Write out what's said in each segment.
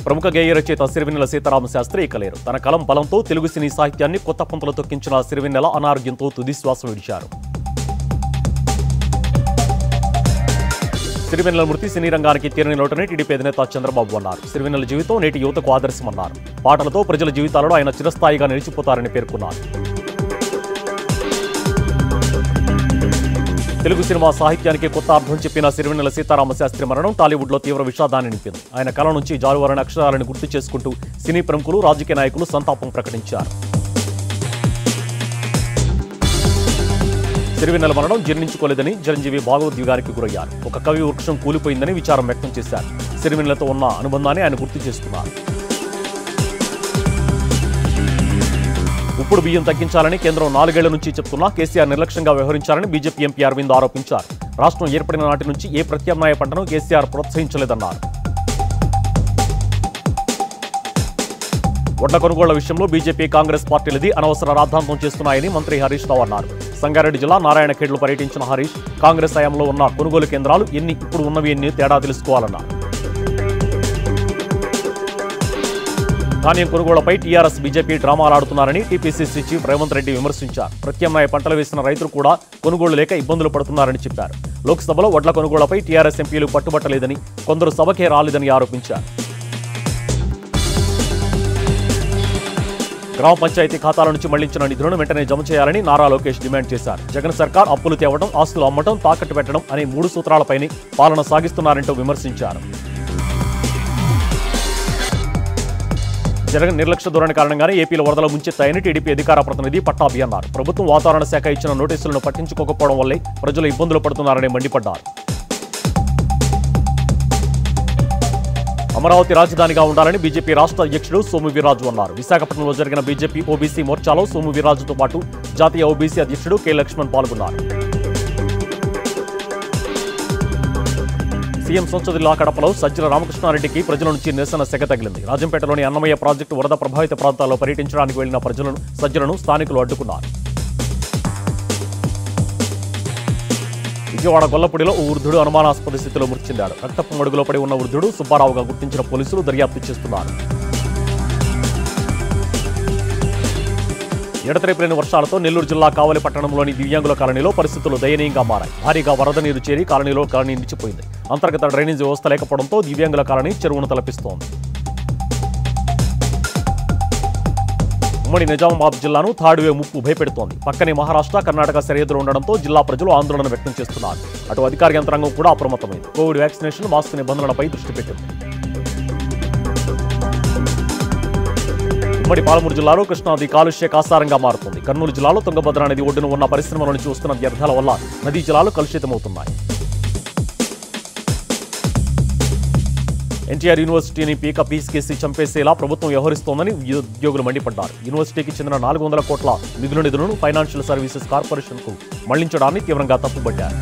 ప్రముఖ గేయ రచయిత సిరివెన్నెల సీతారామ శాస్త్రి ఇక లేరు తన కలం బలంతో తెలుగు సినీ సాహిత్యాన్ని కొత్త పంపులు తొక్కించిన సిరివెన్నెల అనారోగ్యంతో తుదిశ్వాసం విడిచారు సిరివెన్నెల మృతి సినీ రంగానికి తీరని లోటని టీడీపీ అధినేత చంద్రబాబు అన్నారు సిరివెన్నెల జీవితం నేటి యువతకు ఆదర్శమన్నారు పాటలతో ప్రజల జీవితాలలో ఆయన చిరస్థాయిగా నిలిచిపోతారని పేర్కొన్నారు తెలుగు సినిమా సాహిత్యానికి కొత్త అర్థం చెప్పిన సిరివెన్నెల సీతారామ శాస్త్రి మరణం టాలీవుడ్లో తీవ్ర విషాదాన్ని నింపింది ఆయన కళ నుంచి జారువారని అక్షరాలను గుర్తు చేసుకుంటూ సినీ ప్రముఖులు రాజకీయ నాయకులు సంతాపం ప్రకటించారు సిరివెన్నెల మరణం జీర్ణించుకోలేదని చిరంజీవి భాగవద్వేగానికి గురయ్యారు ఒక కవి వృక్షం కూలిపోయిందని విచారం వ్యక్తం చేశారు సిరివెన్నెలతో ఉన్న అనుబంధాన్ని ఆయన గుర్తు చేసుకున్నారు ఉప్పుడు బియ్యం తగ్గించాలని కేంద్రం నాలుగేళ్ల నుంచి చెప్తున్నా కేసీఆర్ నిర్లక్ష్యంగా వ్యవహరించారని బీజేపీ ఎంపీ అరవింద్ ఆరోపించారు రాష్ట్రం ఏర్పడిన నాటి నుంచి ఏ ప్రత్యామ్నాయ పంటను కేసీఆర్ ప్రోత్సహించలేదన్నారు వడ్ల కొనుగోళ్ల విషయంలో బీజేపీ కాంగ్రెస్ పార్టీలది అనవసర రాద్ధాంతం చేస్తున్నాయని మంత్రి హరీష్ రావు అన్నారు సంగారెడ్డి జిల్లా నారాయణఖేడ్లో పర్యటించిన హరీష్ కాంగ్రెస్ హయాంలో ఉన్న కొనుగోలు కేంద్రాలు ఎన్ని ఇప్పుడు ఉన్నవి ఎన్ని తేడా తెలుసుకోవాలన్నారు ధాన్యం కొనుగోళ్లపై టీఆర్ఎస్ బీజేపీ డ్రామాలాడుతున్నారని టీపీసీసీ చీఫ్ రేవంత్ రెడ్డి విమర్శించారు ప్రత్యామ్నాయ పంటలు వేసిన రైతులు కూడా కొనుగోళ్లు లేక ఇబ్బందులు పడుతున్నారని చెప్పారు లోక్సభలో వడ్ల కొనుగోళ్లపై టీఆర్ఎస్ ఎంపీలు పట్టుబట్టలేదని కొందరు సభకే రాలేదని ఆరోపించారు గ్రామ పంచాయతీ ఖాతాల నుంచి మళ్లించిన నిధులను వెంటనే జమ చేయాలని నారా లోకేష్ డిమాండ్ చేశారు జగన్ సర్కార్ అప్పులు తేవడం ఆస్తులు అమ్మటం తాకట్టు పెట్టడం అనే మూడు సూత్రాలపైనే పాలన సాగిస్తున్నారంటూ విమర్శించారు జగన్ నిర్లక్ష్య ధోరణి కారణంగానే ఏపీలో వరదలు ముంచెత్తాయని టీడీపీ అధికార ప్రతినిధి పట్టాభి అన్నారు ప్రభుత్వం వాతావరణ శాఖ ఇచ్చిన నోటీసులను పట్టించుకోకపోవడం వల్లే ప్రజలు ఇబ్బందులు పడుతున్నారని మండిపడ్డారు అమరావతి రాజధానిగా ఉండాలని బీజేపీ రాష్ట్ర అధ్యక్షుడు సోము వీర్రాజు అన్నారు విశాఖపట్నంలో జరిగిన బీజేపీ ఓబీసీ మోర్చాలో సోము వీర్రాజుతో పాటు జాతీయ ఓబీసీ అధ్యక్షుడు కె లక్ష్మణ్ పాల్గొన్నారు సీఎం సంసదిల్లా కడపలో సజ్జల రామకృష్ణారెడ్డికి ప్రజల నుంచి నిరసన సెగ తగిలింది రాజంపేటలోని అన్నమయ్య ప్రాజెక్టు వరద ప్రభావిత ప్రాంతాల్లో పర్యటించడానికి వెళ్లిన ప్రజలను సజ్జలను స్థానికులు అడ్డుకున్నారు విజయవాడ గొల్లపూడిలో ఓ వృద్ధుడు అనుమానాస్పద స్థితిలో మృతి చెందాడు రక్తపు మడుగులో పడి ఉన్న వృద్ధుడు సుబ్బారావుగా గుర్తించిన పోలీసులు దర్యాప్తు చేస్తున్నారు ఎడతెరిపిన వర్షాలతో నెల్లూరు జిల్లా కావలి పట్టణంలోని దివ్యాంగుల కాలనీలో పరిస్థితులు దయనీయంగా మారాయి భారీగా వరద నీరు చేరి కాలనీలో కాలనీ నిలిచిపోయింది అంతర్గత డ్రైనేజీ వ్యవస్థ లేకపోవడంతో దివ్యాంగుల కాలనీ చెరువును తలపిస్తోంది ఉమ్మడి నిజామాబాద్ జిల్లాను థర్డ్ వేవ్ ముప్పు భయపెడుతోంది పక్కనే మహారాష్ట్ర కర్ణాటక సరిహద్దులు ఉండడంతో జిల్లా ప్రజలు ఆందోళన వ్యక్తం చేస్తున్నారు అటు అధికార యంత్రాంగం కూడా అప్రమత్తమైంది కోవిడ్ వ్యాక్సినేషన్ మాస్క్ నిబంధనలపై దృష్టి పెట్టింది ఉమ్మడి పాలమూరు జిల్లాలో కృష్ణానది కాలుష్య కాసారంగా మారుతుంది కర్నూలు జిల్లాలో తుంగభద్ర నది ఒడ్డున ఉన్న పరిశ్రమల నుంచి వస్తున్న వ్యర్థాల వల్ల నదీ జలాలు కలుషితమవుతున్నాయి ఎన్టీఆర్ యూనివర్సిటీని పీక పీస్కేసి చంపేసేలా ప్రభుత్వం వ్యవహరిస్తోందని ఉద్యోగులు మండిపడ్డారు యూనివర్సిటీకి చెందిన నాలుగు వందల కోట్ల నిధుల నిధులను ఫైనాన్షియల్ సర్వీసెస్ కార్పొరేషన్కు మళ్లించడాన్ని తీవ్రంగా తప్పుపట్టారు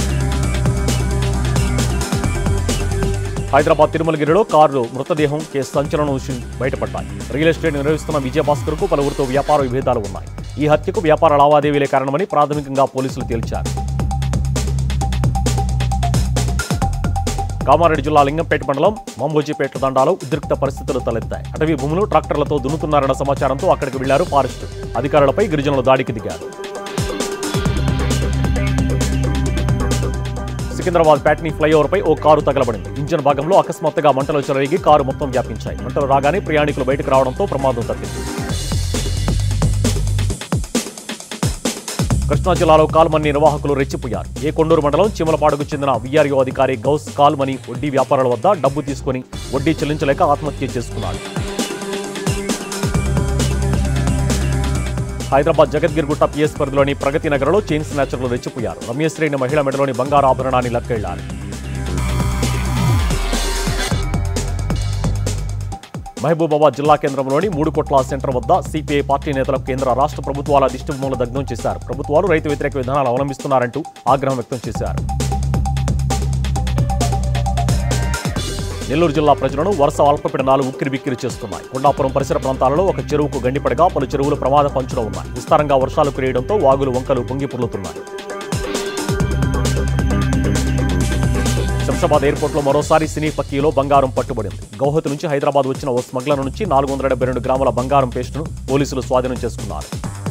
హైదరాబాద్ తిరుమలగిరిలో కారు మృతదేహం కేసు సంచలనం విషయం బయటపడ్డాయి రియల్ ఎస్టేట్ నిర్వహిస్తున్న విజయభాస్కర్కు పలువురితో వ్యాపార విభేదాలు ఉన్నాయి ఈ హత్యకు వ్యాపార లావాదేవీలే కారణమని ప్రాథమికంగా పోలీసులు తేల్చారు కామారెడ్డి జిల్లా లింగంపేట మండలం మంబోజీపేట దండాలో ఉద్రిక్త పరిస్థితులు తలెత్తాయి అటవీ భూములు ట్రాక్టర్లతో దున్నుతున్నారన్న సమాచారంతో అక్కడికి వెళ్లారు ఫారెస్ట్ అధికారులపై గిరిజనులు దాడికి దిగారు సికింద్రాబాద్ ప్యాట్నీ ఫ్లైఓవర్పై ఓ కారు తగలబడింది ఇంజన్ భాగంలో అకస్మాత్తుగా మంటలు చెలరేగి కారు మొత్తం వ్యాపించాయి మంటలు రాగానే ప్రయాణికులు బయటకు రావడంతో ప్రమాదం తప్పింది కృష్ణా జిల్లాలో కాల్మని నిర్వాహకులు రెచ్చిపోయారు ఏ కొండూరు మండలం చిమలపాడుకు చెందిన విఆర్ఓ అధికారి గౌస్ కాల్మని వడ్డీ వ్యాపారుల వద్ద డబ్బు తీసుకుని వడ్డీ చెల్లించలేక ఆత్మహత్య చేసుకున్నాడు హైదరాబాద్ జగద్గిరిగుట్ట పిఎస్ పరిధిలోని ప్రగతి నగర్లో చైన్ స్నాచర్లు రెచ్చిపోయారు రమ్యశ్రీ అనే మహిళ మెడలోని బంగారు ఆభరణాన్ని లక్కెళ్లారు మహబూబాబాద్ జిల్లా కేంద్రంలోని మూడు కోట్ల సెంటర్ వద్ద సిపిఐ పార్టీ నేతలకు కేంద్ర రాష్ట్ర ప్రభుత్వాల దిష్టిబొమ్మల దగ్ధం చేశారు ప్రభుత్వాలు రైతు వ్యతిరేక విధానాలు అవలంబిస్తున్నారంటూ ఆగ్రహం వ్యక్తం చేశారు నెల్లూరు జిల్లా ప్రజలను వరుస అల్పపీడనాలు ఉక్కిరి బిక్కిరి చేస్తున్నాయి కొండాపురం పరిసర ప్రాంతాలలో ఒక చెరువుకు గండిపడగా పలు చెరువులు ప్రమాద పంచులో ఉన్నాయి విస్తారంగా వర్షాలు కురియడంతో వాగులు వంకలు పొంగి పొర్లుతున్నాయి శంషాబాద్ ఎయిర్పోర్ట్లో మరోసారి సినీ పక్కీలో బంగారం పట్టుబడింది గౌహతి నుంచి హైదరాబాద్ వచ్చిన ఓ స్మగ్లర్ నుంచి నాలుగు వందల డెబ్బై రెండు గ్రాముల బంగారం పేస్టును పోలీసులు స్వాధీనం చేసుకున్నారు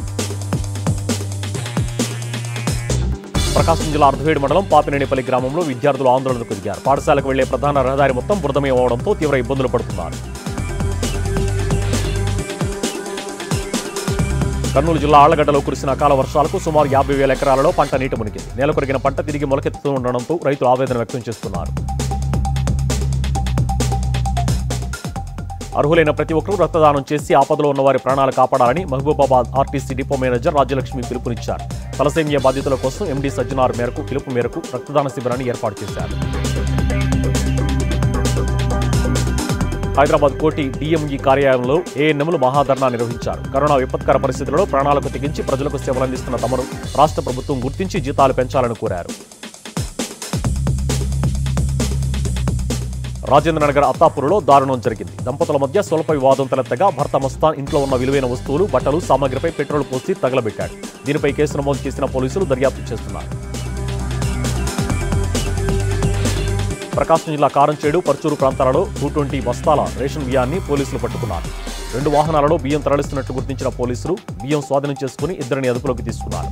ప్రకాశం జిల్లా అర్ధవేడి మండలం పాపినేనిపల్లి గ్రామంలో విద్యార్థులు ఆందోళనకు దిగారు పాఠశాలకు వెళ్లే ప్రధాన రహదారి మొత్తం బురదమయం అవడంతో తీవ్ర ఇబ్బందులు పడుతున్నారు కర్నూలు జిల్లా ఆళ్లగడ్డలో కురిసిన అకాల వర్షాలకు సుమారు యాభై వేల ఎకరాలలో పంట నీట మునిగింది నేల కొరిగిన పంట తిరిగి మొలకెత్తుతూ ఉండడంతో రైతులు ఆవేదన వ్యక్తం చేస్తున్నారు అర్హులైన ప్రతి ఒక్కరూ రక్తదానం చేసి ఆపదలో ఉన్న వారి ప్రాణాలు కాపాడాలని Mahabubabad RTC depot manager Rajyalakshmi పిలుపునిచ్చారు తలసేమియా బాధితుల కోసం ఎండీ సజ్జనార్ మేరకు పిలుపు మేరకు రక్తదాన శిబిరాన్ని ఏర్పాటు చేశారు హైదరాబాద్ కోటి డిఎంఈ కార్యాలయంలో ఏఎన్ఎంలు మహాధర్నా నిర్వహించారు కరోనా విపత్కర పరిస్థితుల్లో ప్రాణాలకు తెగించి ప్రజలకు సేవలందిస్తున్న తమను రాష్ట్ర ప్రభుత్వం గుర్తించి జీతాలు పెంచాలని కోరారు రాజేంద్రనగర్ అత్తాపూర్లో దారుణం జరిగింది దంపతుల మధ్య స్వల్ప వివాదం తలెత్తగా భర్త మస్తాన్ ఇంట్లో ఉన్న విలువైన వస్తువులు బట్టలు సామాగ్రిపై పెట్రోల్ పోసి తగలబెట్టాడు దీనిపై కేసు నమోదు చేసిన పోలీసులు దర్యాప్తు చేస్తున్నారు ప్రకాశం జిల్లా కారంచేడు పర్చూరు ప్రాంతాలలో టూ ట్వంటీ బస్తాల రేషన్ బియ్యాన్ని పోలీసులు పట్టుకున్నారు రెండు వాహనాలలో బియ్యం తరలిస్తున్నట్లు గుర్తించిన పోలీసులు బియ్యం స్వాధీనం చేసుకుని ఇద్దరిని అదుపులోకి తీసుకున్నారు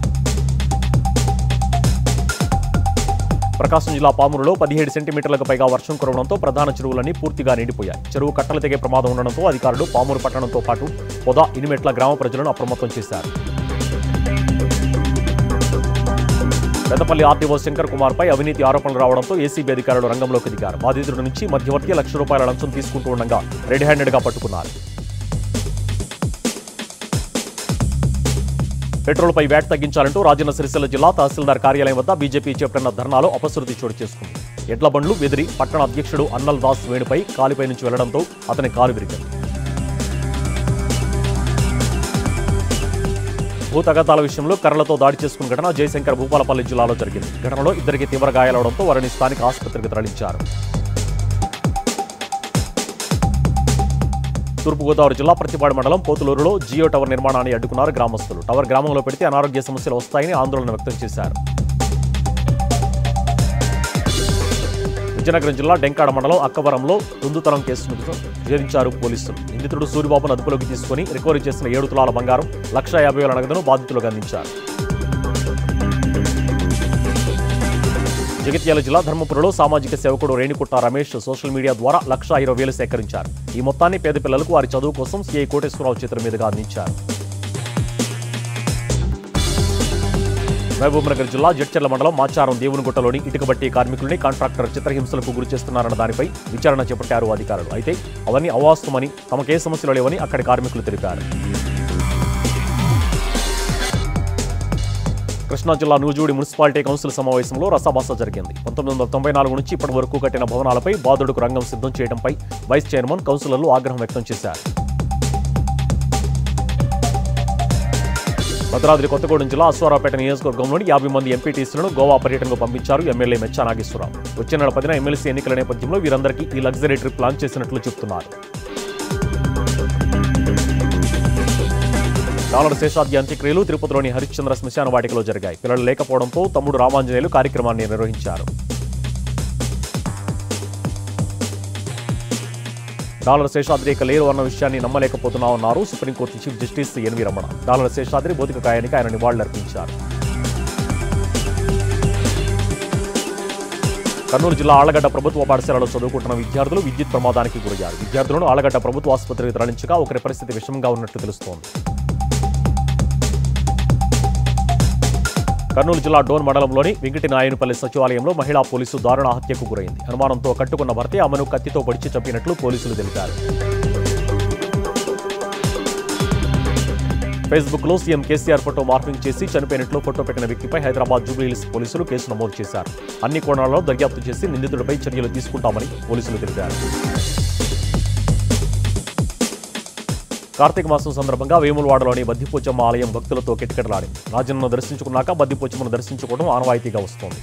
ప్రకాశం జిల్లా పామూరులో పదిహేడు సెంటీమీటర్లకు పైగా వర్షం కురవడంతో ప్రధాన చెరువులన్నీ పూర్తిగా నిండిపోయాయి చెరువు కట్టలు తెగే ప్రమాదం ఉండడంతో అధికారులు పామూరు పట్టణంతో పాటు పొద ఇనిమెట్ల గ్రామ ప్రజలను అప్రమత్తం చేశారు పెద్దపల్లి ఆర్టీఓ శంకర్ కుమార్ పై అవినీతి ఆరోపణలు రావడంతో ఏసీబీ అధికారులు రంగంలోకి దిగారు బాధితుడి నుంచి మధ్యవర్తి లక్ష రూపాయల లంచం తీసుకుంటూ ఉండగా రెడ్ హ్యాండెడ్ గా పట్టుకున్నారు పెట్రోల్పై వ్యాట్ తగ్గించాలంటూ రాజన్న సిరిసిల్ల జిల్లా తహసీల్దార్ కార్యాలయం వద్ద బీజేపీ చేపట్టిన ధర్నాలో అపశృతి చోటు చేసుకుంది ఎడ్ల బండ్లు బెదిరి పట్టణ అధ్యక్షుడు అన్నల్ దాస్ వేణుపై కాలిపై నుంచి వెళ్లడంతో అతని కాలు విరిగింది భూతగతాల విషయంలో కర్రలతో దాడి చేసుకున్న ఘటన జయశంకర్ భూపాలపల్లి జిల్లాలో జరిగింది ఘటనలో ఇద్దరికి తీవ్ర గాయాలవడంతో వారిని స్థానిక ఆసుపత్రికి తరలించారు తూర్పుగోదావరి జిల్లా ప్రతిపాడు మండలం పోతులూరులో జియో టవర్ నిర్మాణాన్ని అడ్డుకున్నారు గ్రామస్తులు టవర్ గ్రామంలో పెడితే అనారోగ్య సమస్యలు వస్తాయని ఆందోళన వ్యక్తం చేశారు విజయనగరం జిల్లా డెంకాడ మండలం అక్కవరంలో దుందుతనం కేసును ఛేదించారు పోలీసులు నిందితుడు సూరిబాబును అదుపులోకి తీసుకుని రికవరీ చేసిన ఏడు తులాల బంగారం లక్ష యాభై వేల నగదును బాధితులకు అందించారు జగిత్యాల జిల్లా ధర్మపురంలో సామాజిక సేవకుడు రేణికుట్ట రమేష్ సోషల్ మీడియా ద్వారా లక్ష ఇరవై వేలు సేకరించారు ఈ మొత్తాన్ని పేద పిల్లలకు వారి చదువు కోసం సిఐ కోటేశ్వరరావు చేతుల మీదుగా అందించారు మహబూబ్నగర్ జిల్లా జడ్చర్ల మండలం మాచారం దేవునిగుట్టలోని ఇటుకబట్టి కార్మికుల్ని కాంట్రాక్టర్ చిత్రహింసలకు గురి చేస్తున్నారన్న దానిపై విచారణ చేపట్టారు అధికారులు అయితే అవన్నీ అవాస్తవమని తమకే సమస్యలు లేవని అక్కడి కార్మికులు తెలిపారు కృష్ణా జిల్లా నూజూడి మున్సిపాలిటీ కౌన్సిల్ సమావేశంలో రసాభాస జరిగింది పంతొమ్మిది వందల తొంభై నాలుగు నుంచి ఇప్పటి వరకు కట్టిన భవనాలపై బాధుడుకు రంగం సిద్ధం చేయడంపై వైస్ చైర్మన్ కౌన్సిలర్లు ఆగ్రహం వ్యక్తం చేశారు భద్రాద్రి కొత్తగూడెం జిల్లా అశ్వారావుపేట నియోజకవర్గంలోని యాభై మంది ఎంపీటీసీలను గోవా పర్యటనకు పంపించారు ఎమ్మెల్యే మెచ్చా నాగేశ్వరరావు వచ్చే నెల పదిన ఎమ్మెల్సీ ఎన్నికల నేపథ్యంలో వీరందరికీ ఈ లగ్జరీ ట్రిప్ ప్లాన్ చేసినట్లు చెబుతున్నారు డాలర్ శేషాద్య అంత్యక్రియలు తిరుపతిలోని హరిశ్చంద్ర శ్మశాన వాటికలో జరిగాయి పిల్లలు లేకపోవడంతో తమ్ముడు రామాంజనేయులు కార్యక్రమాన్ని నిర్వహించారు డాలర్ శేషాద్రి ఇక లేరు అన్న విషయాన్ని నమ్మలేకపోతున్నామన్నారు supreme court chief justice NV Ramana Dollar Seshadri భౌతిక కాయానికి ఆయన నివాళులర్పించారు కర్నూలు జిల్లా ఆళ్లగడ్డ ప్రభుత్వ పాఠశాలలో చదువుకుంటున్న విద్యార్థులు విద్యుత్ ప్రమాదానికి గురయ్యారు విద్యార్థులను ఆళ్లగడ్డ ప్రభుత్వ ఆసుపత్రికి తరలించగా ఒకరి పరిస్థితి విషమంగా ఉన్నట్లు తెలుస్తోంది కర్నూలు జిల్లా డోన్ మండలంలోని వెంకటి నాయనపల్లి సచివాలయంలో మహిళా పోలీసు దారుణ హత్యకు గురైంది అనుమానంతో కట్టుకున్న భర్తే ఆమెను కత్తితో పొడిచి చంపినట్లు పోలీసులు తెలిపారు ఫేస్బుక్ లో సీఎం కేసీఆర్ ఫోటో మార్పింగ్ చేసి చనిపోయినట్లు ఫోటో పెట్టిన వ్యక్తిపై హైదరాబాద్ జూబ్లీహిల్స్ పోలీసులు కేసు నమోదు చేశారు అన్ని కోణాల్లో దర్యాప్తు చేసి నిందితుడిపై చర్యలు తీసుకుంటామని పోలీసులు తెలిపారు కార్తీక మాసం సందర్భంగా వేములవాడలోని బద్దిపోచమ్మ ఆలయం భక్తులతో కిటకిటలాడింది రాజన్నను దర్శించుకున్నాక బద్దిపోచమ్మను దర్శించుకోవడం ఆనవాయితీగా వస్తోంది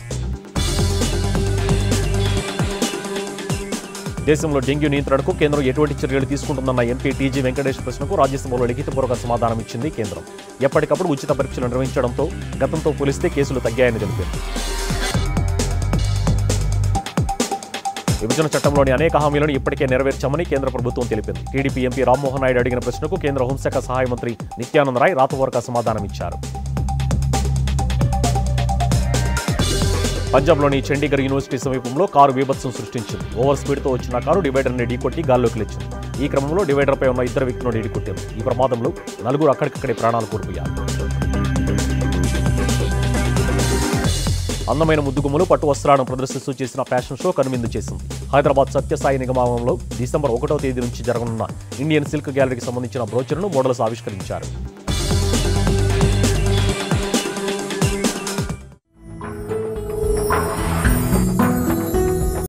దేశంలో డెంగ్యూ నియంత్రణకు కేంద్రం ఎటువంటి చర్యలు తీసుకుంటుందన్న ఎంపీ టీజీ వెంకటేష్ ప్రశ్నకు రాజ్యసభలో లిఖితపూర్వక సమాధానం ఇచ్చింది కేంద్రం ఎప్పటికప్పుడు ఉచిత పరీక్షలు నిర్వహించడంతో గతంతో పోలిస్తే కేసులు తగ్గాయని తెలిపింది విభజన చట్టంలోని అనేక హామీలను ఇప్పటికే నెరవేర్చామని కేంద్ర ప్రభుత్వం తెలిపింది టీడీపీ ఎంపీ రామ్మోహన్ నాయుడు అడిగిన ప్రశ్నకు కేంద్ర హోంశాఖ సహాయ మంత్రి నిత్యానంద రాయ్ రాతపూర్వక సమాధానమిచ్చారు పంజాబ్లోని చండీగఢ్ యూనివర్సిటీ సమీపంలో కారు బీభత్సం సృష్టించింది ఓవర్ స్పీడ్తో వచ్చిన కారు డివైడర్ని ఢీకొట్టి గాల్లోకి లేచింది ఈ క్రమంలో డివైడర్పై ఉన్న ఇద్దరు వ్యక్తులను ఢీకొట్టింది ఈ ప్రమాదంలో నలుగురు అక్కడికక్కడే ప్రాణాలు కోల్పోయారు అందమైన ముద్దుగుమ్మలు పట్టు వస్త్రాలను ప్రదర్శిస్తూ చేసిన ఫ్యాషన్ షో కనువిందు చేసింది హైదరాబాద్ సత్యసాయి నిగమంలో డిసెంబర్ ఒకటో తేదీ నుంచి జరగనున్న ఇండియన్ సిల్క్ గ్యాలరీకి సంబంధించిన బ్రోచర్ను మోడల్స్ ఆవిష్కరించారు